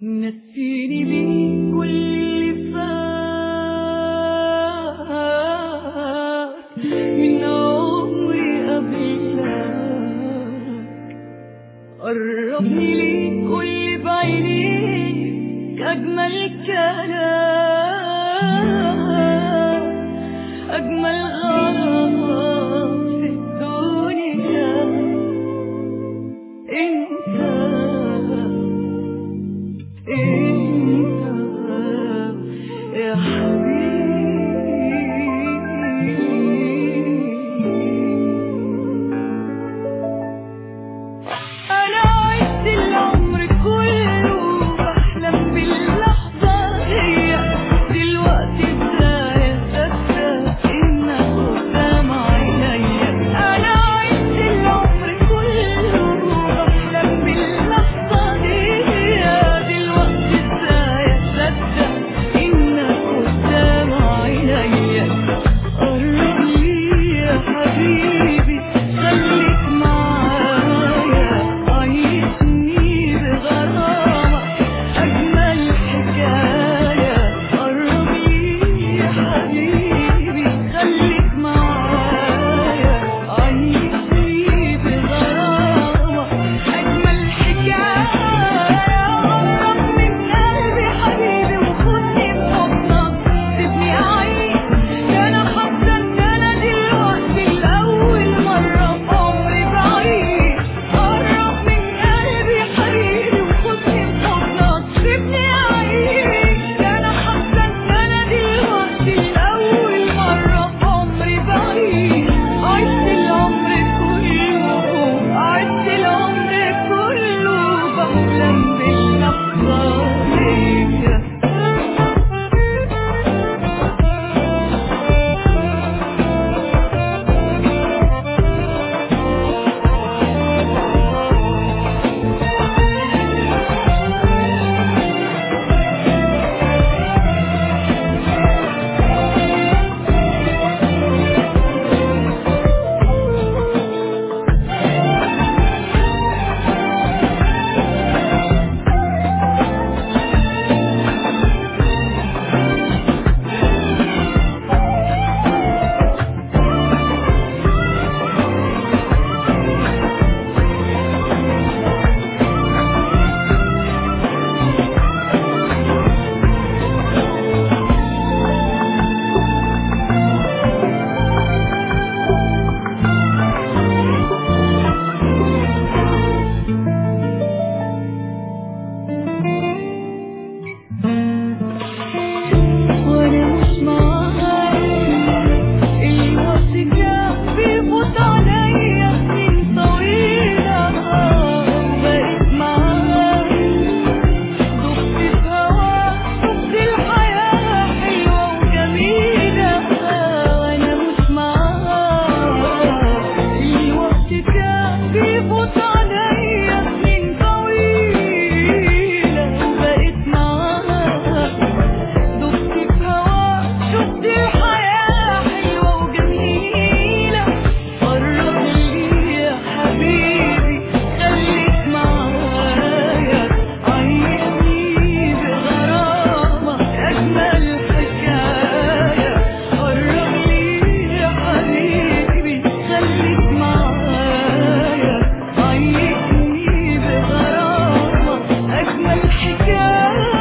نسيني بيه كل اللي فات من عمري قبلك قربني ليك قول بعينيك أجمل كلام أجمل غرام في الدنيا أنت أنت يا حبيبي أنا عشت العمر كله بحلم باللحظة هي دلوقتي ازاي أصدق إنك قدام عينيا أنا عشت العمر كله بحلم باللحظة هي دلوقتي ازاي أصدق إنك قدام عينيا قرب لي يا حبيبي خليك معايا عيشني بغرامة أجمل حكاية قرب لي يا حبيبي خليك معايا عيشني بغرامة أجمل حكاية قرب من قلبي حبيبي وخدني بحضنك سيبني أعيش ده أنا حاسة إن أنا دلوقتي لأول مرة في عمري بعيش قرب من قلبي حبيبي وخدني بحضنك سيبني أعيش ده أنا حاسة إن أنا دلوقتي لأول مرة في عمري بعيش عشت العمر كله عشت العمر كله بحلم باللحظة دي وانا مش معاك الوقت جه بيفوت عليا سنين طويلة بقيت معاك دبت في هواك شفت الحياة حلوة وجميلة وانا مش معاك الوقت جه بيفوت عليا سنين طويلة بقيت معاك دبت في هواك شفت الحياة حلوة وجميلة قرب لي يا حبيبي خليك معايا عيشني بغرامة أجمل حكاية قرب لي يا حبيبي خليك معايا عيشني بغرامة أجمل حكاية